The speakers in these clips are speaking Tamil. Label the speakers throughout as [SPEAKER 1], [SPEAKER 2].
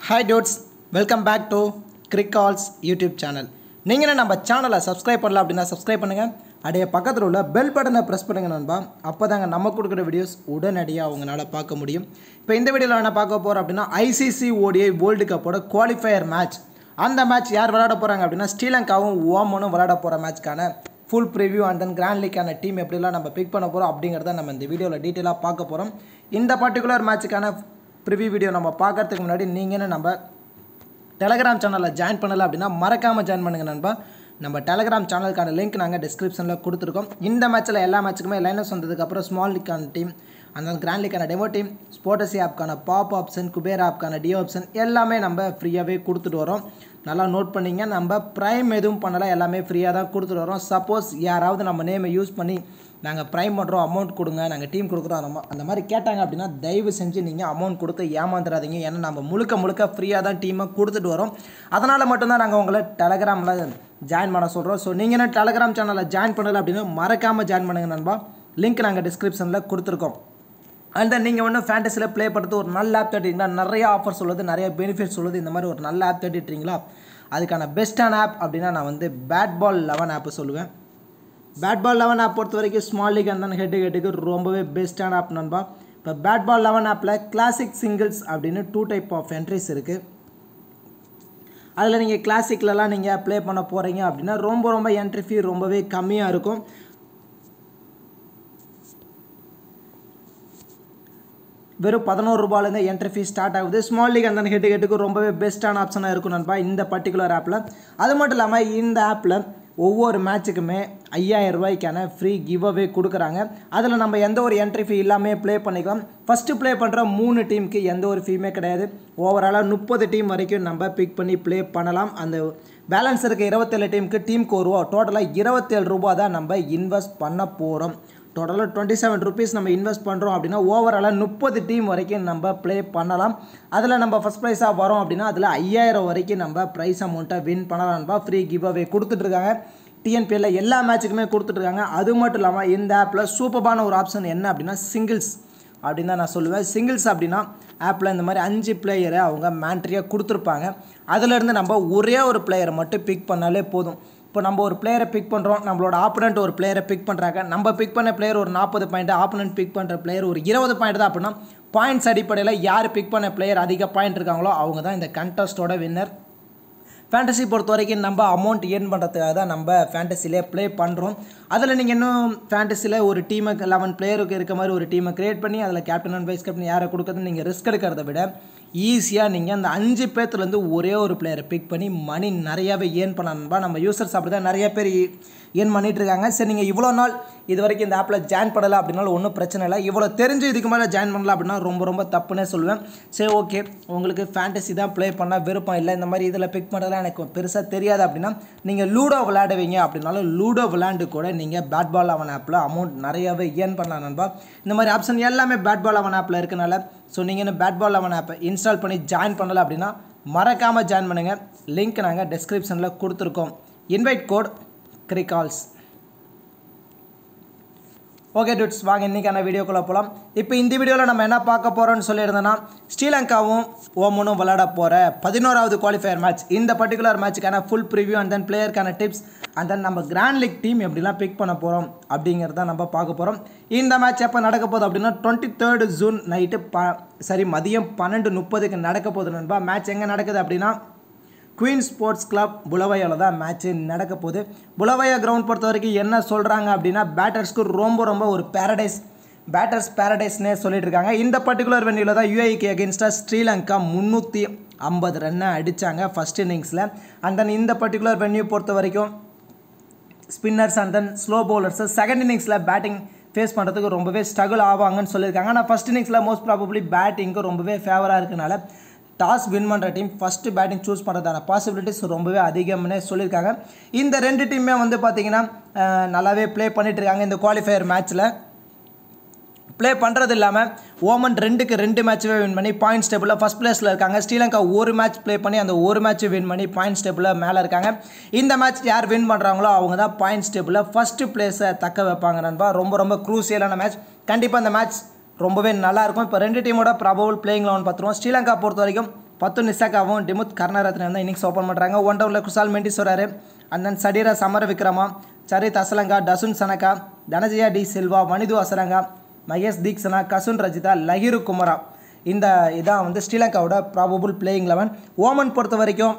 [SPEAKER 1] hi dudes welcome back to Cricalls YouTube channel நீங்கள் நம்ம சேனலை சப்ஸ்கிரைப் பண்ணல அப்படின்னா சப்ஸ்கிரைப் பண்ணுங்கள் அப்படியே பக்கத்தில் உள்ள பெல் பட்டனை ப்ரெஸ் பண்ணுங்கள் நண்பா அப்போ தாங்க நம்ம கொடுக்குற வீடியோஸ் உடனடியாக உங்களால் பார்க்க முடியும் இப்போ இந்த வீடியோவில் என்ன பார்க்க போகிறோம் அப்படின்னா ஐசிசி ஓடிஐ வேர்ல்டு கப்போட குவாலிஃபயர் மேட்ச் அந்த மேட்ச் யார் விளையாட போகிறாங்க அப்படின்னா ஸ்ரீலங்காவும் ஓமனும் விளையாட போகிற மேட்ச்க்கான full preview and then grand லீக்கான டீம் எப்படிலாம் நம்ம பிக் பண்ண போகிறோம் அப்படிங்கிறத நம்ம இந்த வீடியோவில் டீட்டெயிலாக பார்க்க போகிறோம் இந்த பர்டிகுலர் மேட்ச்சுக்கான ப்ரிவ்யூ வீடியோ நம்ம பார்க்கறதுக்கு முன்னாடி நீங்கள் நம்ம டெலகிராம் சேனலில் ஜாயின் பண்ணலை அப்படின்னா மறக்காமல் ஜாயின் பண்ணுங்கள் நண்பா நம்ம டெலகிராம் சேனலுக்கான லிங்க் நாங்கள் டிஸ்கிரிப்ஷனில் கொடுத்துருக்கோம் இந்த மேட்ச்சில் எல்லா மேட்ச்சுக்குமே லைனஸ் வந்ததுக்கப்புறம் ஸ்மால் லீக்கான டீம் அந்த கிராண்ட் லீக்கான டெமோ டீம் ஸ்போர்டசி ஆப்க்கான பாப் ஆப்ஷன் குபேர் ஆப்க்கான டியோ ஆப்ஷன் எல்லாமே நம்ம ஃப்ரீயாகவே கொடுத்துட்டு வரோம் நல்லா நோட் பண்ணிங்க நம்ம ப்ரைம் எதுவும் பண்ணலை எல்லாமே ஃப்ரீயாக தான் கொடுத்துட்டு வரோம் சப்போஸ் யாராவது நம்ம நேமை யூஸ் பண்ணி நாங்கள் ப்ரைம் பண்ணுறோம் அமௌண்ட் கொடுங்க நாங்கள் டீம் கொடுக்குறோம் அந்த மா- அந்த மாதிரி கேட்டாங்க அப்படின்னா தயவு செஞ்சு நீங்கள் அமௌண்ட் கொடுத்து ஏமாந்துடாதீங்க ஏன்னா நம்ம முழுக்க முழுக்க ஃப்ரீயாக தான் டீமை கொடுத்துட்டு வரோம் அதனால் மட்டும்தான் நாங்கள் உங்களை டெலகிராமில் ஜாயின் பண்ண சொல்கிறோம் ஸோ நீங்கள் என்ன டெலகிராம் சேனலில் ஜாயின் பண்ணலை அப்படின்னு மறக்காமல் ஜாயின் பண்ணுங்கள் நண்பா லிங்க் நாங்கள் டிஸ்கிரிப்ஷனில் கொடுத்துருக்கோம் அண்ட் தென் நீங்கள் ஒன்றும் ஃபேண்டஸியில் ப்ளே பண்ணுறது ஒரு நல்ல ஆப் தேடிங்களா நிறைய ஆஃபர்ஸ் உள்ளது நிறைய பெனிஃபிட்ஸ் உள்ளது இந்த மாதிரி ஒரு நல்ல ஆப் தேடிட்டுறீங்களா அதுக்கான பெஸ்ட்டான ஆப் அப்படின்னா நான் வந்து பேட் பால் லெவன் ஆப்பு சொல்லுவேன் பேட் பால் லெவன் ஆப் பொறுத்த வரைக்கும் ஸ்மால் லீக் அண்ட் ஹெட் ஹெட்டுக்கு ரொம்பவே பெஸ்ட்டான ஆப் நண்பா இப்போ பேட் பால் லெவன் ஆப்பில் கிளாசிக் சிங்கிள்ஸ் அப்படின்னு டூ டைப் ஆஃப் என்ட்ரிஸ் இருக்குது அதில் நீங்கள் கிளாசிக்லலாம் நீங்கள் ப்ளே பண்ண போகிறீங்க அப்படின்னா ரொம்ப ரொம்ப என்ட்ரி ஃபீ ரொம்பவே கம்மியாக இருக்கும் வெறும் பதினோரு ரூபாயிலேருந்து என்ட்ரி ஃபீஸ் ஸ்டார்ட் ஆகுது ஸ்மால் லீக் அந்த ஹெட் ஹெட்டுக்கு ரொம்பவே பெஸ்ட்டான ஆப்ஷனாக இருக்கும் நண்பா இந்த பர்டிகுலர் ஆப்பில் அது மட்டும் இல்லாமல் இந்த ஆப்பில் ஒவ்வொரு மேட்ச்சுக்குமே ஐயாயிரம் ரூபாய்க்கான ஃப்ரீ கிவ் அவே கொடுக்குறாங்க அதில் நம்ம எந்த ஒரு என்ட்ரி ஃபீ இல்லாமல் ப்ளே பண்ணிக்கலாம் ஃபஸ்ட்டு ப்ளே பண்ணுற மூணு டீமுக்கு எந்த ஒரு ஃபீமே கிடையாது ஓவராலாக முப்பது டீம் வரைக்கும் நம்ம பிக் பண்ணி ப்ளே பண்ணலாம் அந்த பேலன்ஸ் இருக்க இருபத்தேழு டீமுக்கு டீமுக்கு ஒரு ரூபா டோட்டலாக இருபத்தேழு ரூபா தான் நம்ம இன்வெஸ்ட் பண்ண போகிறோம் டோட்டலாக டுவெண்ட்டி செவன் ருபீஸ் நம்ம இன்வெஸ்ட் பண்ணுறோம் அப்படின்னா ஓவராலாக முப்பது டீம் வரைக்கும் நம்ம ப்ளே பண்ணலாம் அதில் நம்ம ஃபஸ்ட் ப்ரைஸாக வரோம் அப்படின்னா அதில் ஐயாயிரம் வரைக்கும் நம்ம ப்ரைஸ் அமௌண்ட்டை வின் பண்ணலாம்பா ஃப்ரீ கிவ் அவே கொடுத்துட்ருக்காங்க டிஎன்பிஎல்ல எல்லா மேட்ச்சுக்குமே கொடுத்துட்ருக்காங்க அது மட்டும் இல்லாமல் இந்த ஆப்பில் சூப்பரான ஒரு ஆப்ஷன் என்ன அப்படின்னா சிங்கிள்ஸ் அப்படின்னு தான் நான் சொல்லுவேன் சிங்கிள்ஸ் அப்படின்னா ஆப்பில் இந்த மாதிரி அஞ்சு பிளேயரை அவங்க மேண்ட்ரியாக கொடுத்துருப்பாங்க அதிலேருந்து நம்ம ஒரே ஒரு பிளேயரை மட்டும் பிக் பண்ணாலே போதும் இப்போ நம்ம ஒரு பிளேயரை பிக் பண்ணுறோம் நம்மளோட ஆப்போனண்ட் ஒரு பிளேயரை பிக் பண்ணுறாங்க நம்ம பிக் பண்ண பிளேயர் ஒரு நாற்பது பாயிண்ட் ஆப்போனண்ட் பிக் பண்ணுற பிளேயர் ஒரு இருபது பாயிண்ட் தான் அப்படின்னா பாயிண்ட்ஸ் அடிப்படையில் யார் பிக் பண்ண பிளேயர் அதிக பாயிண்ட் இருக்காங்களோ அவங்க தான் இந்த கண்டஸ்டோட வின்னர் ஃபேண்டசி பொறுத்த வரைக்கும் நம்ம அமௌண்ட் ஏர்ன் பண்ணுறதுக்காக தான் நம்ம ஃபேண்டசிலே ப்ளே பண்ணுறோம் அதில் நீங்கள் இன்னும் ஃபேண்டசியில் ஒரு டீமை லெவன் பிளேயருக்கு இருக்க மாதிரி ஒரு டீமை கிரியேட் பண்ணி அதில் கேப்டன் அண்ட் வைஸ் கேப்டன் யாரை கொடுக்குறது நீங்கள் ரிஸ்க் எடுக்கிறத விட ஈஸியாக நீங்கள் அந்த அஞ்சு பேர்த்துலேருந்து ஒரே ஒரு பிளேயரை பிக் பண்ணி மணி நிறையாவே ஏர்ன் பண்ணணும்பா நம்ம யூசர்ஸ் அப்படி தான் நிறைய பேர் ஏர்ன் பண்ணிட்டு இருக்காங்க சரி நீங்கள் இவ்வளோ நாள் இது வரைக்கும் இந்த ஆப்பில் ஜாயின் பண்ணலை அப்படின்னாலும் ஒன்றும் பிரச்சனை இல்லை இவ்வளோ தெரிஞ்சு இதுக்கு மேலே ஜாயின் பண்ணல அப்படின்னா ரொம்ப ரொம்ப தப்புன்னே சொல்லுவேன் சரி ஓகே உங்களுக்கு ஃபேண்டசி தான் ப்ளே பண்ணால் விருப்பம் இல்லை இந்த மாதிரி இதில் பிக் பண்ணுறதுலாம் எனக்கு பெருசாக தெரியாது அப்படின்னா நீங்கள் லூடோ விளையாடுவீங்க அப்படின்னாலும் லூடோ விளையாண்டு கூட நீங்கள் பேட் பால் அவன் ஆப்பில் அமௌண்ட் நிறையாவே ஏர்ன் பண்ணலாம் நண்பா இந்த மாதிரி ஆப்ஷன் எல்லாமே பேட் பால் அவன் ஆப்பில் இருக்கனால ஸோ நீங்கள் இன்னும் பேட் பால் அவன் ஆப்பை இன்ஸ்டால் பண்ணி ஜாயின் பண்ணலை அப்படின்னா மறக்காமல் ஜாயின் பண்ணுங்கள் லிங்க் நாங்கள் டிஸ்கிரிப்ஷனில் கொடுத்துருக்கோம் invite code Cricalls okay dudes வாங்க இன்றைக்கான வீடியோக்குள்ளே போகலாம் இப்போ இந்த வீடியோவில் நம்ம என்ன பார்க்க போகிறோம்னு சொல்லியிருந்தோன்னா ஸ்ரீலங்காவும் ஓமனும் விளையாட போகிற பதினோராவது குவாலிஃபயர் மேட்ச் இந்த பர்டிகுலர் மேட்ச்சுக்கான ஃபுல் ப்ரிவ்யூ அண்ட் தென் பிளேயருக்கான டிப்ஸ் அண்ட் தென் நம்ம கிராண்ட் லீக் டீம் எப்படிலாம் பிக் பண்ண போகிறோம் அப்படிங்கிறத நம்ம பார்க்க போகிறோம் இந்த மேட்ச் எப்போ நடக்க போகுது அப்படின்னா டுவெண்ட்டி தேர்டு ஜூன் நைட்டு ப சரி மதியம் பன்னெண்டு முப்பதுக்கு நடக்க போகுது நண்பா மேட்ச் எங்கே நடக்குது அப்படின்னா குயின் ஸ்போர்ட்ஸ் கிளப் புலவையால் தான் மேட்ச்சு நடக்க போகுது புலவையா கிரவுண்ட் பொறுத்த வரைக்கும் என்ன சொல்கிறாங்க அப்படின்னா பேட்டர்ஸ்க்கு ரொம்ப ரொம்ப ஒரு பேரடைஸ் பேட்டர்ஸ் பேரடைஸ்னே சொல்லிட்டு இருக்காங்க இந்த பர்டிகுலர் வென்யூவில் தான் யூஏக்கு அகேன்ஸ்டாக ஸ்ரீலங்கா முந்நூற்றி ஐம்பது ரன்னை அடித்தாங்க ஃபஸ்ட் இன்னிங்ஸில் அண்ட் தென் இந்த பர்டிகுலர் வென்யூ பொறுத்த வரைக்கும் spinners and then slow bowlers second இன்னிங்ஸில் பேட்டிங் ஃபேஸ் பண்ணுறதுக்கு ரொம்பவே ஸ்ட்ரகிள் ஆவாங்கன்னு சொல்லியிருக்காங்க ஆனால் ஃபஸ்ட் இன்னிங்ஸில் மோஸ்ட் ப்ராபப்ளி பேட்டிங்க்கு ரொம்பவே ஃபேவராக இருக்கனால டாஸ் வின் பண்ணுற டீம் ஃபஸ்ட்டு பேட்டிங் சூஸ் பண்ணுறதான பாசிபிலிட்டிஸ் ரொம்பவே அதிகம்னே சொல்லியிருக்காங்க இந்த ரெண்டு டீமே வந்து பார்த்திங்கன்னா அஹ், நல்லாவே ப்ளே பண்ணிட்டு இருக்காங்க இந்த குவாலிஃபயர் மேட்ச்சில் ப்ளே பண்ணுறது இல்லாமல் ஓமன் ரெண்டுக்கு ரெண்டு மேட்ச்சுமே வின் பண்ணி பாயிண்ட்ஸ் டேபிளில் ஃபஸ்ட் பிளேஸில் இருக்காங்க ஸ்ரீலங்கா ஒரு மேட்ச் ப்ளே பண்ணி அந்த ஒரு மேட்ச் வின் பண்ணி பாயிண்ட்ஸ் டேபிளில் மேலே இருக்காங்க இந்த மேட்ச் யார் வின் பண்ணுறாங்களோ அவங்க தான் பாயிண்ட்ஸ் டேபிளில் ஃபஸ்ட்டு பிளேஸை தக்க வைப்பாங்க நண்பா ரொம்ப ரொம்ப க்ரூசியலான மேட்ச் கண்டிப்பாக அந்த மேட்ச் ரொம்பவே நல்லா இருக்கும் இப்போ ரெண்டு டீமோட ப்ராபபிள் பிளேயிங் லெவன் பார்த்துருவோம் ஸ்ரீலங்கா பொறுத்த வரைக்கும் பத்து நிசாக்காவும் டிமுத் கர்ணரத்னம் வந்து இன்னிங்ஸ் ஓப்பன் பண்ணுறாங்க ஒன் டவுனில் குசால் மெண்டிஸ் வராரு and then Sadeera Samarawickrama Charith Asalanka Dasun Shanaka Dhananjaya de Silva Wanindu Hasaranga Maheesh Theekshana Kasun Rajitha Lahiru Kumara இந்த இதான் வந்து ஸ்ரீலங்காவோட ப்ராபபிள் பிளேயிங் லெவன் ஓமன் பொறுத்த வரைக்கும்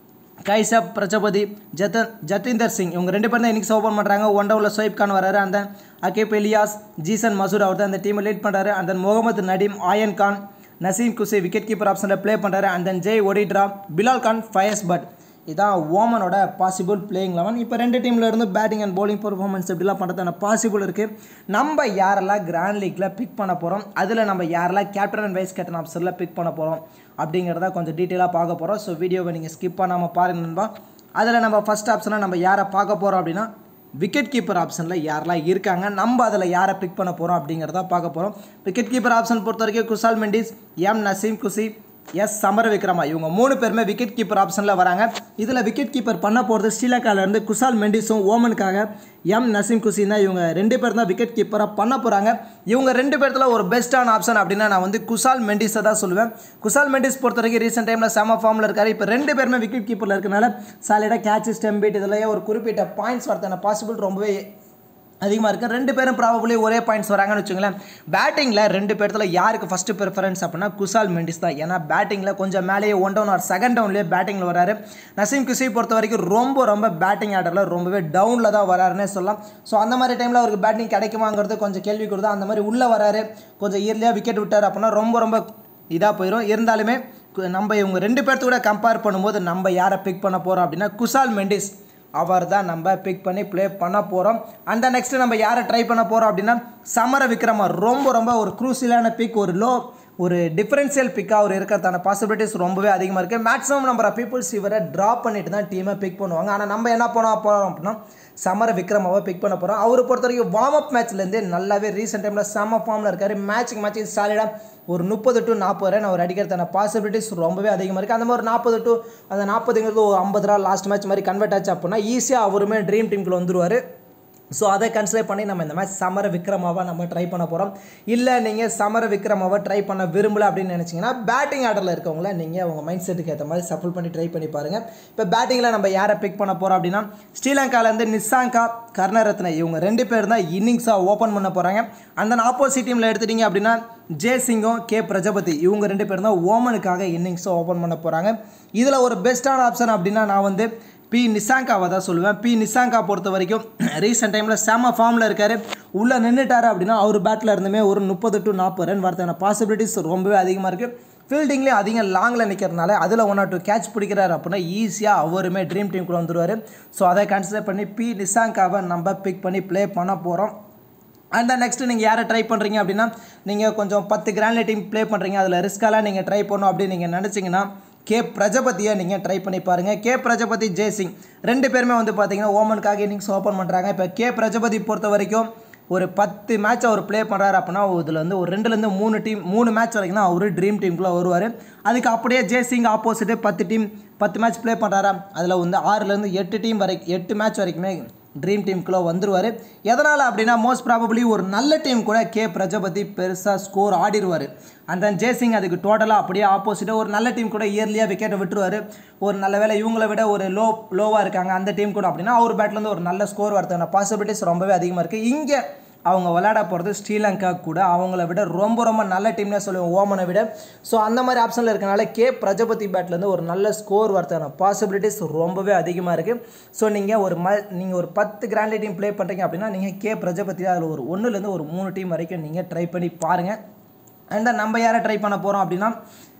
[SPEAKER 1] கைசப் பிரஜபதி ஜத்தன் ஜத்தீந்தர் சிங் இவங்க ரெண்டு பேரும் தான் இன்னைக்கு ஓப்பன் பண்ணுறாங்க ஒன் டவுனில் சோயிப் கான் வராரு அந்த அகேப் எலியாஸ் ஜீசன் மசூர் அவர் தான் அந்த டீமை லீட் பண்ணுறாரு அந்த முகமது நடீம் ஆயன் கான் நசீம் குசி விக்கெட் கீப்பர் ஆப்ஷனில் ப்ளே பண்ணுறாரு அண்ட் தென் ஜெய் ஒடிட்ரா பிலால் கான் ஃபயஸ் பட் இதான் ஓமனோட பாசிபிள் பிளேயிங் லெவன் இப்போ ரெண்டு டீமில் இருந்து பேட்டிங் அண்ட் bowling பெர்ஃபார்மன்ஸ் இப்படிலாம் பண்ணுறதுக்கான பாசிபிள் இருக்குது நம்ம யாரெல்லாம் கிராண்ட் லீக்கில் பிக் பண்ண போகிறோம் அதில் நம்ம யாரெல்லாம் கேப்டன் அண்ட் வைஸ் கேப்டன் ஆப்ஷனில் பிக் பண்ண போகிறோம் அப்படிங்கிறத கொஞ்சம் டீட்டெயிலாக பார்க்க போகிறோம் ஸோ வீடியோவை நீங்கள் ஸ்கிப் பண்ணாமல் பாருங்க நண்பா அதில் நம்ம ஃபஸ்ட் ஆப்ஷனாக நம்ம யாரை பார்க்க போகிறோம் அப்படின்னா விக்கெட் கீப்பர் ஆப்ஷனில் யாரெல்லாம் இருக்காங்க நம்ம அதில் யாரை பிக் பண்ண போகிறோம் அப்படிங்கிறத பார்க்க போகிறோம் விக்கெட் கீப்பர் ஆப்ஷன் பொறுத்த வரைக்கும் Kusal Mendis M Naseem Khushi S Samarawickrama இவங்க மூணு பேருமே விக்கெட் கீப்பர் ஆப்ஷனில் வராங்க இதில் விக்கெட் கீப்பர் பண்ண போகிறது ஸ்ரீலங்காவிலேருந்து குசால் மெண்டிஸும் ஓமனுக்காக எம் நசீம் குசின் தான் இவங்க ரெண்டு பேர் தான் விக்கெட் கீப்பராக பண்ண போகிறாங்க இவங்க ரெண்டு பேர்த்துல ஒரு பெஸ்ட்டான ஆப்ஷன் அப்படின்னா நான் வந்து குசால் மெண்டிஸை தான் சொல்லுவேன் குசால் மெண்டிஸ் பொறுத்த வரைக்கும் ரீசெண்ட் டைமில் செம ஃபார்மில் இருக்காரு இப்போ ரெண்டு பேருமே விக்கெட் கீப்பரில் இருக்கனால சாலிடாக கேட்ச் ஸ்டெம் பீட் இதுலயே ஒரு குறிப்பிட்ட பாயிண்ட்ஸ் வரதான பாசிபிள் ரொம்பவே அதிகமாக இருக்குது ரெண்டு பேரும் ப்ராபபிளி ஒரே பாயிண்ட்ஸ் வராங்கன்னு வச்சுங்களேன் பேட்டிங்கில் ரெண்டு பேர்த்துல யாருக்கு ஃபஸ்ட்டு ப்ரிஃபரன்ஸ் அப்படின்னா குசால் மெண்டிஸ் தான் ஏன்னா பேட்டிங்கில் கொஞ்சம் மேலேயே ஒன் டவுன் ஆர் செகண்ட் டவுன்லேயே பேட்டிங்கில் வராரு நசீம் குசி பொறுத்த வரைக்கும் ரொம்ப ரொம்ப பேட்டிங் ஆர்டரில் ரொம்பவே டவுனில் தான் வராருன்னே சொல்லலாம் ஸோ அந்த மாதிரி டைமில் அவருக்கு பேட்டிங் கிடைக்குமாங்கிறது கொஞ்சம் கேள்வி கொடுத்தா அந்த மாதிரி உள்ளே வராரு கொஞ்சம் இயர்லியாக விக்கெட் விட்டார் அப்படின்னா ரொம்ப ரொம்ப இதாக போயிடும் இருந்தாலுமே கு- நம்ம இவங்க ரெண்டு பேர்த்து கூட கம்பேர் பண்ணும்போது நம்ம யாரை பிக் பண்ண போகிறோம் அப்படின்னா குசால் மெண்டிஸ் அவர் தான் நம்ம பிக் பண்ணி ப்ளே பண்ண போகிறோம் அந்த நெக்ஸ்ட் நம்ம யாரை ட்ரை பண்ண போகிறோம் அப்படின்னா சமர விக்ரமா ரொம்ப ரொம்ப ஒரு குரூசியலான பிக் ஒரு லோ ஒரு டிஃபரன்ஷியல் பிக்காக அவர் இருக்கிறதான பாசிபிலிட்டிஸ் ரொம்பவே அதிகமாக இருக்குது மேக்ஸிமம் நம்ம பீப்புள்ஸ் இவரை ட்ராப் பண்ணிட்டு தான் டீமை பிக் பண்ணுவாங்க ஆனால் நம்ம என்ன பண்ண போகிறோம் அப்படின்னா சமர விக்ரமாவை பிக் பண்ண போகிறோம் அவரை பொறுத்த வரைக்கும் வார்ம் அப் மேட்ச்லேருந்தே நல்லாவே ரீசெண்ட் டைமில் செம ஃபார்மில் இருக்காரு மேட்ச்சுக்கு மேட்ச் சாலிடாக ஒரு முப்பது டு நாற்பது ரன் அவர் அடிக்கிறதான பாசிபிலிட்டிஸ் ரொம்பவே அதிகமாக இருக்குது அந்த மாதிரி நாற்பது டு அந்த நாற்பதுங்கிறது ஒரு ஐம்பது ரூபா லாஸ்ட் மேட்ச் மாதிரி கன்வெர்ட் ஆச்சு அப்படின்னா ஈஸியாக அவருமே ட்ரீம் டீமுக்குள்ள வந்துருவார் ஸோ அதை கன்சிடர் பண்ணி நம்ம இந்த மாதிரி சமர விக்ரமாவை நம்ம ட்ரை பண்ண போகிறோம் இல்லை நீங்கள் சமர விக்ரமாவை ட்ரை பண்ண விரும்பல அப்படின்னு நினச்சிங்கன்னா பேட்டிங் ஆர்டரில் இருக்கவங்கள நீங்கள் உங்கள் மைண்ட் செட்டுக்கு ஏற்ற மாதிரி சஃபல் பண்ணி ட்ரை பண்ணி பாருங்கள் இப்போ பேட்டிங்கில் நம்ம யாரை பிக் பண்ண போகிறோம் அப்படின்னா ஸ்ரீலங்காலேருந்து நிசாங்கா கர்ணரத்ன இவங்க ரெண்டு பேர் தான் இன்னிங்ஸாக ஓப்பன் பண்ண போகிறாங்க அந்த ஆப்போசிட் டீமில் எடுத்துட்டீங்க அப்படின்னா ஜே சிங்கும் கே பிரஜபதி இவங்க ரெண்டு பேரும் தான் ஓமனுக்காக இன்னிங்ஸை ஓப்பன் பண்ண போகிறாங்க இதில் ஒரு பெஸ்ட்டான ஆப்ஷன் அப்படின்னா நான் வந்து பி நிசாங்காவை தான் சொல்லுவேன் பி நிசாங்கா பொறுத்த வரைக்கும் ரீசெண்ட் டைமில் செம ஃபார்மில் இருக்கார் உள்ளே நின்றுட்டாரு அப்படின்னா அவர் பேட்டில் இருந்துமே ஒரு முப்பது டு நாற்பது ரன் வரதான பாசிபிலிட்டிஸ் ரொம்பவே அதிகமாக இருக்குது ஃபீல்டிங்லேயும் அதிகம் லாங்கில் நிற்கிறதுனால அதில் ஒன் ஆர் டூ கேட்ச் பிடிக்கிறாரு அப்படின்னா ஈஸியாக அவருமே ட்ரீம் டீம் கூட வந்துடுவார் ஸோ அதை கன்சிடர் பண்ணி பி நிசாங்காவை நம்ம பிக் பண்ணி ப்ளே பண்ண போகிறோம் அண்ட் நெக்ஸ்ட் நீங்கள் யாரை ட்ரை பண்ணுறீங்க அப்படின்னா நீங்கள் கொஞ்சம் பத்து கிராண்ட்ல டீம் ப்ளே பண்ணுறீங்க அதில் ரிஸ்காலாம் நீங்கள் ட்ரை பண்ணணும் அப்படின்னு நீங்கள் நினச்சிங்கன்னா கே பிரஜபதியை நீங்கள் ட்ரை பண்ணி பாருங்கள் கே பிரஜபதி ஜெய்சிங் ரெண்டு பேருமே வந்து பார்த்தீங்கன்னா ஓமனுக்காக இன்னிங்ஸ் ஓப்பன் பண்ணுறாங்க இப்போ கே பிரஜபதி பொறுத்த வரைக்கும் ஒரு பத்து மேட்ச் அவர் ப்ளே பண்ணுறாரு அப்படின்னா இதில் வந்து ஒரு ரெண்டுலேருந்து மூணு டீம் மூணு மேட்ச் வரைக்கும் தான் அவர் ட்ரீம் டீமுக்குள்ளே வருவார் அதுக்கு அப்படியே ஜெய்சிங் ஆப்போசிட்டு பத்து டீம் பத்து மேட்ச் ப்ளே பண்ணுறாரா அதில் வந்து ஆறுலேருந்து எட்டு டீம் வரைக்கும் எட்டு மேட்ச் வரைக்குமே ட்ரீம் டீமுக்குள்ளே வந்துருவார் எதனால் அப்படின்னா மோஸ்ட் ப்ராபப்ளி ஒரு நல்ல டீம் கூட கே பிரஜபதி பெருசாக ஸ்கோர் ஆடிடுவார் அண்ட் தென் ஜேசிங் அதுக்கு டோட்டலாக அப்படியே ஆப்போசிட்டாக ஒரு நல்ல டீம் கூட இயர்லியாக விக்கெட்டை விட்டுருவார் ஒரு நல்ல வேளை இவங்கள விட ஒரு லோ லோவாக இருக்காங்க அந்த டீம் கூட அப்படின்னா அவர் பேட்லேருந்து ஒரு நல்ல ஸ்கோர் வரதுக்கான பாசிபிலிட்டிஸ் ரொம்பவே அதிகமாக இருக்குது இங்கே அவங்க விளையாட போகிறது ஸ்ரீலங்கா கூட அவங்கள விட ரொம்ப ரொம்ப நல்ல டீம்னே சொல்லுவோம் ஓமனை விட ஸோ அந்த மாதிரி ஆப்ஷனில் இருக்கனால கே பிரஜபதி பேட்லேருந்து ஒரு நல்ல ஸ்கோர் வரதுக்கான பாசிபிலிட்டிஸ் ரொம்பவே அதிகமாக இருக்குது ஸோ நீங்கள் ஒரு ம நீங்கள் ஒரு பத்து கிராண்ட்லி டீம் ப்ளே பண்ணுறீங்க அப்படின்னா நீங்கள் கே பிரஜபதி அதில் ஒரு ஒன்றுலேருந்து ஒரு மூணு டீம் வரைக்கும் நீங்கள் ட்ரை பண்ணி பாருங்கள் அண்ட் நம்ம யாரை ட்ரை பண்ண போகிறோம் அப்படின்னா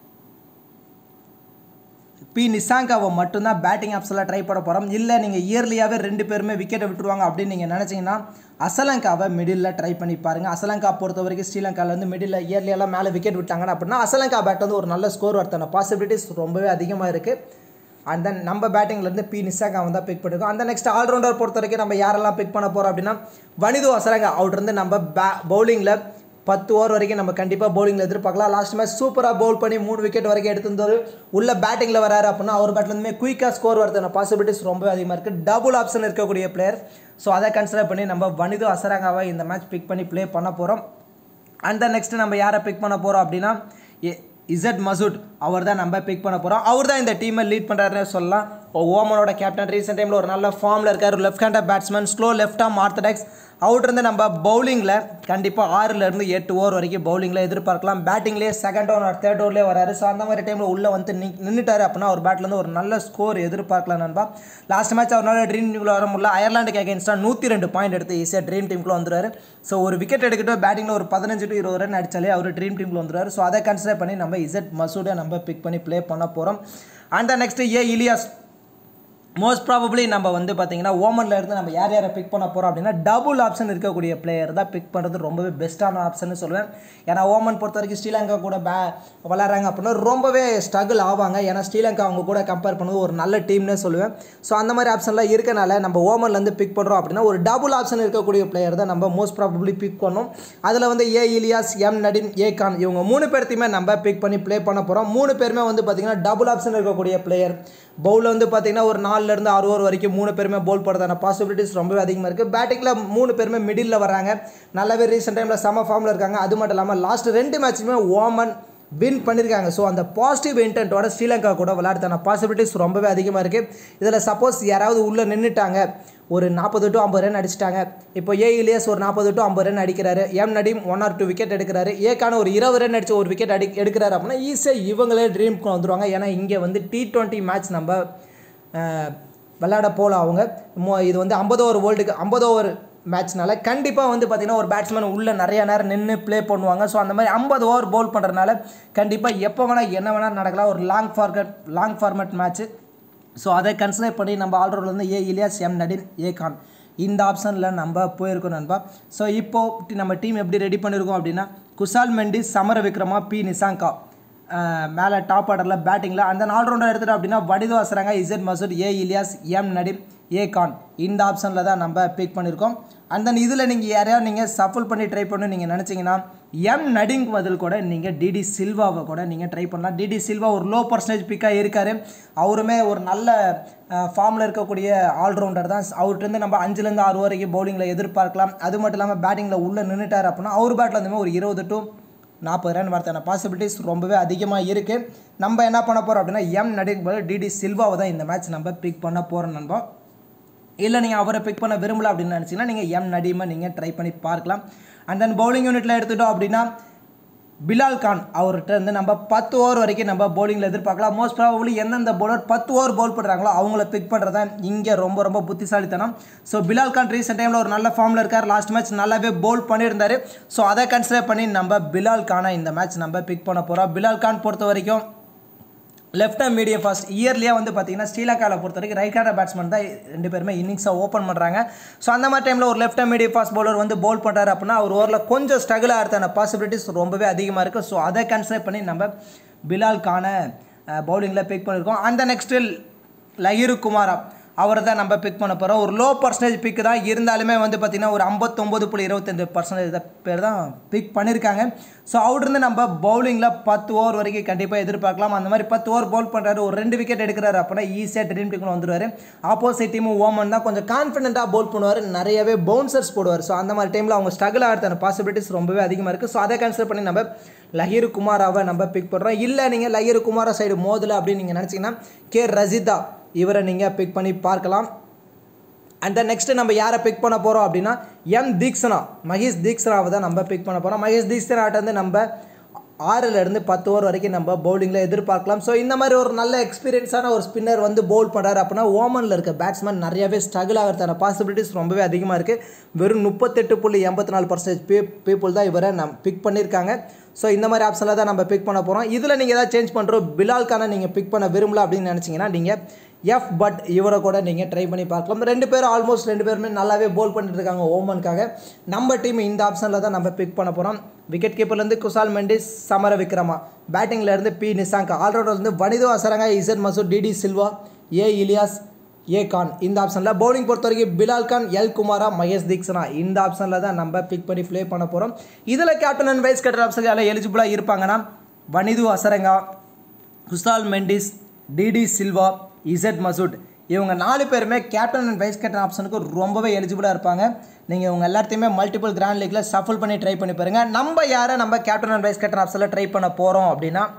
[SPEAKER 1] பி நிசாங்காவை மட்டும்தான் பேட்டிங் ஆப்ஸில் ட்ரை பண்ண போகிறோம் இல்லை நீங்கள் இயர்லியாகவே ரெண்டு பேருமே விக்கெட்டை விட்டுருவாங்க அப்படின்னு நீங்கள் நினச்சிங்கன்னா அசலங்காவை மிடில் ட்ரை பண்ணி பாருங்கள் அசலங்கா பொறுத்த வரைக்கும் ஸ்ரீலங்காவில் வந்து மிடில் இயர்லியெல்லாம் மேலே விக்கெட் விட்டாங்கன்னா அப்படின்னா அசலங்கா பேட் வந்து ஒரு நல்ல ஸ்கோர் வரத்தான பாசிபிலிட்டிஸ் ரொம்பவே அதிகமாக இருக்குது அண்ட் தென் நம்ம பேட்டிங்லேருந்து பி நிசாங்கா வந்து பிக் பண்ணிருக்கோம் அந்த நெக்ஸ்ட் ஆல்ரவுண்டர் பொறுத்த வரைக்கும் நம்ம யாரெல்லாம் பிக் பண்ண போகிறோம் அப்படின்னா வனிது அசலங்கா அவர்கிட்ட நம்ம பே பவுலிங்கில் பத்து ஓவர் வரைக்கும் நம்ம கண்டிப்பாக பவுலிங்கில் எதிர்பார்க்கலாம் லாஸ்ட் மேட்ச் சூப்பராக பவுல் பண்ணி மூணு விக்கெட் வரைக்கும் எடுத்திருந்தாரு உள்ள பேட்டிங்கில் வராரு அப்படின்னா அவர் பேட்லேருந்துமே குயிக்காக ஸ்கோர் வரதுன பாசிபிலிட்டிஸ் ரொம்ப அதிகமாக இருக்குது டபுள் ஆப்ஷன் இருக்கக்கூடிய பிளேயர் ஸோ அதை கன்சிடர் பண்ணி நம்ம வனிது அசரங்காவை இந்த மேட்ச் பிக் பண்ணி ப்ளே பண்ண போகிறோம் அண்ட் தென் நெக்ஸ்ட் நம்ம யாரை பிக் பண்ண போகிறோம் அப்படின்னா இசட் மசூட் அவர் தான் நம்ம பிக் பண்ண போகிறோம் அவர் தான் இந்த டீமை லீட் பண்ணுறாருன்னு சொல்லலாம் ஓமனோட கேப்டன் ரீசெண்ட் டைமில் ஒரு நல்ல ஃபார்மில் இருக்கார் left hander batsman slow left arm orthodox அவுட்ருந்து நம்ம பவுலிங்கில் கண்டிப்பாக ஆறுலேருந்து எட்டு ஓவர் வரைக்கும் பவுலிங்கில் எதிர்பார்க்கலாம் பேட்டிங்லேயே செகண்ட் ஓவர் தேர்ட் ஓவர்லேயே வராரு ஸோ அந்த மாதிரி டைமில் உள்ளே வந்து நி நின்றுட்டாரு அப்படின்னா அவர் பேட்லேருந்து ஒரு நல்ல ஸ்கோர் எதிர்பார்க்கலாம் நண்பா லாஸ்ட் மேட்ச் அவரால் ட்ரீம் டீமில் வர முடியல அயர்லாண்டுக்கு அகேன்ஸ்டாக நூற்றி ரெண்டு பாயிண்ட் எடுத்து ஈஸியாக ட்ரீம் டீமுக்குள்ள வந்துருவாரு ஸோ ஒரு விக்கெட் எடுக்கட்டும் பேட்டிங்கில் ஒரு பதினஞ்சு டு இருபது ரன் அடிச்சாலே அவர் ட்ரீம் டீமில் வந்துருவாரு ஸோ அதை கன்சிடர் பண்ணி நம்ம இசட் மசூடை நம்ம பிக் பண்ணி ப்ளே பண்ண போகிறோம் and next A Ilyas most probably நம்ம வந்து பார்த்தீங்கன்னா ஓமனில் இருந்து நம்ம யார் யாரை பிக் பண்ண போகிறோம் அப்படின்னா டபுள் ஆப்ஷன் இருக்கக்கூடிய பிளேயர் தான் பிக் பண்ணுறது ரொம்பவே பெஸ்ட்டான ஆப்ஷன் சொல்லுவேன் ஏன்னா ஓமன் பொறுத்த வரைக்கும் ஸ்ரீலங்கா கூட பே விளாட்றாங்க அப்படின்னா ரொம்பவே ஸ்ட்ரகிள் ஆவாங்க ஏன்னா ஸ்ரீலங்கா அவங்க கூட கம்பேர் பண்ணது ஒரு நல்ல டீம்னே சொல்லுவேன் ஸோ அந்த மாதிரி ஆப்ஷன்லாம் இருக்கனால நம்ம ஓமன்லேருந்து பிக் பண்ணுறோம் அப்படின்னா ஒரு டபுள் ஆப்ஷன் இருக்கக்கூடிய பிளேயர் தான் நம்ம மோஸ்ட் ப்ராபப்ளி பிக் பண்ணோம் அதில் வந்து A Ilyas M Nadeem A Khan இவங்க மூணு பேர்த்தையுமே நம்ம பிக் பண்ணி ப்ளே பண்ண போகிறோம் மூணு பேருமே வந்து பார்த்திங்கன்னா டபுள் ஆப்ஷன் இருக்கக்கூடிய பிளேயர் பவுலில் வந்து பார்த்தீங்கன்னா ஒரு நாலுலேருந்து ஆறு ஓவர் வரைக்கும் மூணு பேருமே பவுல் போடுறதான பாசிபிலிட்டிஸ் ரொம்பவே அதிகமாக இருக்குது பேட்டிங்கில் மூணு பேருமே மிடில் வராங்க நல்லாவே ரீசெண்ட் டைமில் செம ஃபார்மில் இருக்காங்க அது மட்டும் இல்லாமல் லாஸ்ட் ரெண்டு மேட்சுமே ஓமன் வின் பண்ணியிருக்காங்க ஸோ அந்த பாசிட்டிவ் இன்டென்ட்டோட ஸ்ரீலங்கா கூட விளையாடுறதான பாசிபிலிட்டிஸ் ரொம்பவே அதிகமாக இருக்குது இதில் சப்போஸ் யாராவது உள்ளே நின்றுட்டாங்க ஒரு நாற்பது டு ஐம்பது ரன் அடிச்சிட்டாங்க இப்போ ஏ இலியஸ் ஒரு நாற்பது டு ஐம்பது ரன் அடிக்கிறாரு M Nadeem one or two wicket எடுக்கிறாரு ஏக்கான ஒரு இருபது ரன் அடிச்சு ஒரு விக்கெட் அடி எடுக்கிறாரு அப்படின்னா ஈஸியாக இவங்களே ட்ரீம்க்கு வந்துருவாங்க ஏன்னா இங்கே வந்து டி டுவெண்ட்டி மேட்ச் நம்ம அஹ், விளையாட போகல அவங்க மோ- இது வந்து ஐம்பது ஓவர் வேர்ல்டுக்கு ஐம்பது ஓவர் மேட்ச்னால கண்டிப்பாக வந்து பார்த்திங்கன்னா ஒரு பேட்ஸ்மேன் உள்ளே நிறைய நேரம் நின்று ப்ளே பண்ணுவாங்க ஸோ அந்த மாதிரி ஐம்பது ஓவர் பவுல் பண்ணுறதுனால கண்டிப்பாக எப்போ வேணால் என்ன வேணால் நடக்கலாம் ஒரு long format long format match so அதை கன்சிடர் பண்ணி நம்ம ஆல்ரவுண்டில் வந்து A Ilyas M Nadeem A Khan இந்த ஆப்ஷனில் நம்ம போயிருக்கோம் நண்பா ஸோ இப்போது நம்ம டீம் எப்படி ரெடி பண்ணியிருக்கோம் அப்படின்னா குசால் மெண்டிஸ் சமர விக்ரமா பி நிசாங்கா மேலே டாப் ஆர்டரில் பேட்டிங்கில் அந்த ஆல்ரவுண்டர் எடுத்துட்டோம் அப்படின்னா Wanindu Hasaranga Z Masood A Ilyas M Nadeem A Khan இந்த ஆப்ஷனில் தான் நம்ம பிக் பண்ணியிருக்கோம் அண்ட் தென் இதில் நீங்கள் யாரையாவது நீங்கள் சஃபல் பண்ணி ட்ரை பண்ணணும் நீங்கள் நினச்சிங்கன்னா எம் நடிங் பதில் கூட நீங்கள் டிடி சில்வாவை கூட நீங்கள் ட்ரை பண்ணலாம் டிடி சில்வா ஒரு லோ பர்சன்டேஜ் பிக்காக இருக்கார் அவருமே ஒரு நல்ல ஃபார்மில் இருக்கக்கூடிய ஆல்ரவுண்டர் தான் அவர்கிட்ட நம்ம அஞ்சுலேருந்து ஆறு வரைக்கும் பவுலிங்கில் எதிர்பார்க்கலாம் அது மட்டும் இல்லாமல் பேட்டிங்கில் உள்ளே நின்றுட்டார் அப்படின்னா அவர் பேட்டில் வந்து ஒரு இருபது டு நாற்பது ரன் வரத்தான பாசிபிலிட்டிஸ் ரொம்பவே அதிகமாக இருக்குது நம்ம என்ன பண்ண போகிறோம் அப்படின்னா எம் நடிக்கு பதில் டிடி சில்வாவை தான் இந்த மேட்ச் நம்ம பிக் பண்ண போகிறோம் நண்பா இல்லை நீங்கள் அவரை பிக் பண்ண விரும்பல அப்படின்னு நினச்சிங்கன்னா நீங்கள் எம் நடிமை நீங்கள் ட்ரை பண்ணி பார்க்கலாம் அண்ட் தென் பவுலிங் யூனிட்டில் எடுத்துட்டோம் அப்படின்னா பிலால் கான் அவர்கிட்ட இருந்து நம்ம பத்து ஓவர் வரைக்கும் நம்ம பவுலிங்கில் எதிர்பார்க்கலாம் மோஸ்ட் ப்ராபப்ளி எந்தெந்த பவுலர் பத்து ஓவர் பவுல் பண்ணுறாங்களோ அவங்கள பிக் பண்ணுறது தான் இங்கே ரொம்ப ரொம்ப புத்திசாலித்தனம் ஸோ பிலால் கான் ரீசெண்ட் டைமில் ஒரு நல்ல ஃபார்மில் இருக்கார் லாஸ்ட் மேட்ச் நல்லாவே பவுல் பண்ணியிருந்தாரு ஸோ அதை கன்சிடர் பண்ணி நம்ம பிலால் கானை இந்த மேட்ச் நம்ம பிக் பண்ண போகிறோம் பிலால் கான் பொறுத்த வரைக்கும் லெஃப்ட் ஹேண்ட் மீடியம் ஃபாஸ்ட் இயர்லியாக வந்து பார்த்தீங்கன்னா ஸ்ரீலங்காவில் பொறுத்த வரைக்கும் ரைட் ஹேண்டர் பேட்ஸ்மேன் தான் ரெண்டு பேருமே இன்னிங்ஸாக ஓப்பன் பண்ணுறாங்க ஸோ அந்த மாதிரி டைமில் ஒரு left hand medium fast bowler வந்து பவுல் பண்ணுறாரு அப்படின்னா அவர் ஓவரில் கொஞ்சம் ஸ்ட்ரகிள் ஆகிறதான பாசிபிலிட்டிஸ் ரொம்பவே அதிகமாக இருக்குது ஸோ அதை கன்சிடர் பண்ணி நம்ம பிலால்கான பவுலிங்கில் பிக் பண்ணியிருக்கோம் அந்த நெக்ஸ்ட்டு லஹீரு குமாரா அவரை தான் நம்ம பிக் பண்ண போகிறோம் ஒரு லோ பர்சன்டேஜ் பிக் தான் இருந்தாலுமே வந்து பார்த்திங்கன்னா ஒரு ஐம்பத்தொம்பது புள்ளி இருபத்தஞ்சு பர்சன்டேஜ் பேர் தான் பிக் பண்ணியிருக்காங்க ஸோ அவர்லேருந்து நம்ம பவுலிங்கில் பத்து ஓவர் வரைக்கும் கண்டிப்பாக எதிர்பார்க்கலாம் அந்த மாதிரி பத்து ஓவர் பவுல் பண்ணுறாரு ஒரு ரெண்டு விக்கெட் எடுக்கிறாரு அப்படின்னா ஈஸியாக ட்ரீம் டீமில் வந்துருவார் ஆப்போசிட் டீமும் ஓமன் தான் கொஞ்சம் கான்ஃபிடென்ட்டாக பவுல் பண்ணுவார் நிறையவே பவுன்சர்ஸ் போடுவார் ஸோ அந்த மாதிரி டைமில் அவங்க ஸ்ட்ரகிள் ஆகிறதான பாசிபிலிட்டிஸ் ரொம்பவே அதிகமாக இருக்குது ஸோ அதை கன்சிடர் பண்ணி நம்ம லஹீரு குமாராவை நம்ம பிக் பண்ணுறோம் இல்லை நீங்கள் லஹீரு குமாரா சைடு மோதலை அப்படின்னு நீங்கள் நினச்சிங்கன்னா கே ரஜிதா இவரை நீங்கள் பிக் பண்ணி பார்க்கலாம் அண்ட் தென் நெக்ஸ்ட்டு நம்ம யாரை பிக் பண்ண போகிறோம் அப்படின்னா எம் தீக்ஷனா மகேஷ் தீக்ஷனாவை தான் நம்ம பிக் பண்ண போகிறோம் மகேஷ் தீக்ஷனாட்ட வந்து நம்ம ஆறுலேருந்து பத்து ஓவர் வரைக்கும் நம்ம பவுலிங்கில் எதிர்பார்க்கலாம் ஸோ இந்த மாதிரி ஒரு நல்ல எக்ஸ்பீரியன்ஸான ஒரு ஸ்பின்னர் வந்து பவுல் பண்ணுறாரு அப்படின்னா ஓமனில் இருக்க பேட்ஸ்மேன் நிறையவே ஸ்ட்ரகிள் ஆகிறதான பாசிபிலிட்டிஸ் ரொம்பவே அதிகமாக இருக்குது வெறும் முப்பத்தெட்டு புள்ளி எண்பத்தி நாலு பர்சன்டேஜ் பீ பீப்புள் தான் இவரை நம் பிக் பண்ணியிருக்காங்க ஸோ இந்த மாதிரி ஆப்ஷனில் தான் நம்ம பிக் பண்ண போகிறோம் இதில் நீங்கள் ஏதாவது சேஞ்ச் பண்ணுறோம் பிலால்கான நீங்கள் பிக் பண்ண விரும்பல அப்படின்னு நினச்சிங்கன்னா நீங்கள் எஃப் பட் இவரை கூட நீங்கள் ட்ரை பண்ணி பார்க்கலாம் ரெண்டு பேரும் ஆல்மோஸ்ட் ரெண்டு பேருமே நல்லாவே போல் பண்ணிட்டு இருக்காங்க ஓமனுக்காக நம்ம டீம் இந்த ஆப்ஷனில் தான் நம்ம பிக் பண்ண போகிறோம் விக்கெட் கீப்பர்லேருந்து குசால் மெண்டிஸ் சமர விக்ரமா பேட்டிங்கில் இருந்து பி நிசாங்கா ஆல்ரவுண்டர்லேருந்து Wanindu Hasaranga Z Masood D D Silva A Ilyas A Khan இந்த ஆப்ஷனில் பவுலிங் பொறுத்த வரைக்கும் பிலால் கான் எல் குமாரா மகேஷ் தீக்ஷனா இந்த ஆப்ஷனில் தான் நம்ம பிக் பண்ணி ப்ளே பண்ண போகிறோம் இதில் captain and vice captain option எல்லாம் எலிஜிபிளாக இருப்பாங்கன்னா வனிது அசரங்கா குஸ்தால் மெண்டிஸ் டிடி சில்வா இசட் மசூட் இவங்க நாலு பேருமே கேப்டன் அண்ட் வைஸ் கேப்டன் ஆப்ஷனுக்கு ரொம்பவே எலிஜிபிளாக இருப்பாங்க நீங்கள் இவங்க எல்லாத்தையுமே மல்டிபிள் கிராண்ட் லீக்கில் சஃபல் பண்ணி ட்ரை பண்ணி பாருங்கள் நம்ம யாரை நம்ம கேப்டன் அண்ட் வைஸ் கேப்டன் ஆப்ஷனில் ட்ரை பண்ண போகிறோம் அப்படின்னா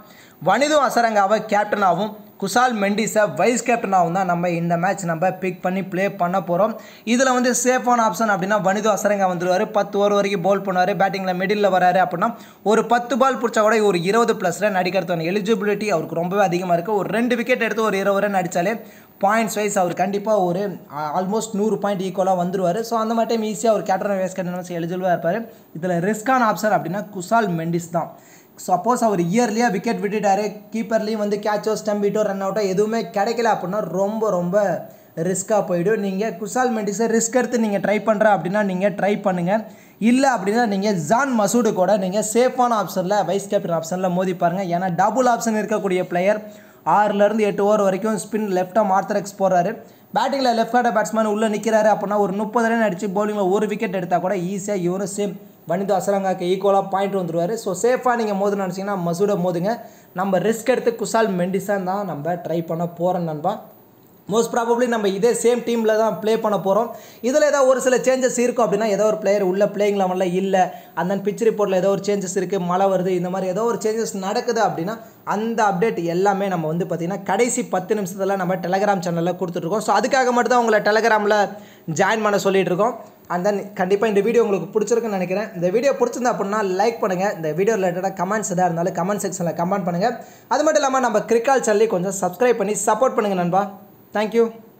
[SPEAKER 1] வனிது அசரங்காவை கேப்டனாகவும் குசால் மெண்டிஸை வைஸ் கேப்டனாகவும் தான் நம்ம இந்த மேட்ச் நம்ம பிக் பண்ணி ப்ளே பண்ண போகிறோம் இதில் வந்து சேஃபான ஆப்ஷன் அப்படின்னா வனிது அசரங்கா வந்துருவார் பத்து ஓவர் வரைக்கும் பவுல் பண்ணுவார் பேட்டிங்கில் மிடில் வராரு அப்படின்னா ஒரு பத்து பால் பிடிச்சா கூட ஒரு இருபது ப்ளஸ் ரன் அடிக்கிறதுக்கான எலிஜிபிலிட்டி அவருக்கு ரொம்பவே அதிகமாக இருக்குது ஒரு ரெண்டு விக்கெட் எடுத்து ஒரு இருபது ரன் அடித்தாலே பாயிண்ட்ஸ் வைஸ் அவர் கண்டிப்பாக ஒரு ஆல்மோஸ்ட் நூறு பாயிண்ட் ஈக்குவலாக வந்துருவார் ஸோ அந்த மாதிரி டைம் ஈஸியாக ஒரு கேப்டன் வைஸ் கேப்டன் எலிஜிபிளாக இருப்பார் இதில் ரிஸ்கான ஆப்ஷன் அப்படின்னா குசால் மெண்டிஸ் தான் சப்போஸ் அவர் இயர்லியாக விக்கெட் விட்டுட்டாரு கீப்பர்லேயும் வந்து கேட்சோ ஸ்டம்பிட்டோ ரன் அவுட்டோ எதுவுமே கிடைக்கல அப்படின்னா ரொம்ப ரொம்ப ரிஸ்க்காக போயிடும் நீங்கள் குசால் மெண்டிஸை ரிஸ்க் எடுத்து நீங்கள் ட்ரை பண்ணுற அப்படின்னா நீங்கள் ட்ரை பண்ணுங்கள் இல்லை அப்படின்னா நீங்கள் ஜான் மசூடு கூட நீங்கள் சேஃபான ஆப்ஷனில் வைஸ் கேப்டன் ஆப்ஷனில் மோதி பாருங்கள் ஏன்னா டபுள் ஆப்ஷன் இருக்கக்கூடிய பிளேயர் ஆறுலேருந்து எட்டு ஓவர் வரைக்கும் ஸ்பின் லெஃப்டாக மார்த்தரக்ஸ் போகிறாரு பேட்டிங்கில் லெஃப்ட் ஹேண்டர் பேட்ஸ்மேன் உள்ளே நிற்கிறாரு அப்படின்னா ஒரு முப்பது ரன் அடித்து பவுலிங்கில் ஒரு விக்கெட் எடுத்தால் கூட ஈஸியாக இவரும் சேம் வனிதா அசரங்காக்கு ஈக்குவலாக பாயிண்ட் வந்துருவார் ஸோ சேஃபாக நீங்கள் மோதுன்னு நினச்சிங்கன்னா மசூட மோதுங்க நம்ம ரிஸ்க் எடுத்து குசால் மெண்டிஸாக தான் நம்ம ட்ரை பண்ண போகிறோம் நண்பா மோஸ்ட் ப்ராபப்ளி நம்ம இதே சேம் டீமில் தான் ப்ளே பண்ண போகிறோம் இதில் ஏதாவது ஒரு சில சேஞ்சஸ் இருக்கும் அப்படின்னா ஏதோ ஒரு பிளேயர் உள்ள பிளேயிங் லெவலில் இல்லை அந்த பிச் ரிப்போர்ட்டில் ஏதோ ஒரு சேஞ்சஸ் இருக்குது மழை வருது இந்த மாதிரி ஏதோ ஒரு சேஞ்சஸ் நடக்குது அப்படின்னா அந்த அப்டேட் எல்லாமே நம்ம வந்து பார்த்திங்கன்னா கடைசி பத்து நிமிஷத்தில் நம்ம டெலகிராம் சேனலில் கொடுத்துட்ருக்கோம் ஸோ அதுக்காக மட்டும் தான் உங்களை டெலகிராமில் ஜாயின் பண்ண சொல்லிட்டு இருக்கோம் அண்ட் தென் கண்டிப்பாக இந்த வீடியோ உங்களுக்கு பிடிச்சிருக்குன்னு நினைக்கிறேன் இந்த வீடியோ பிடிச்சிருந்தா அப்படின்னா லைக் பண்ணுங்கள் இந்த வீடியோ ரிலேட்டடாக கமெண்ட்ஸ் எதாவது இருந்தாலும் கமெண்ட் செக்ஷனில் கமெண்ட் பண்ணுங்கள் அது மட்டும் இல்லாமல் நம்ம கிரிக்கால் சேனலையும் கொஞ்சம் சப்ஸ்கிரைப் பண்ணி சப்போர்ட் பண்ணுங்கள் நண்பா தேங்க்யூ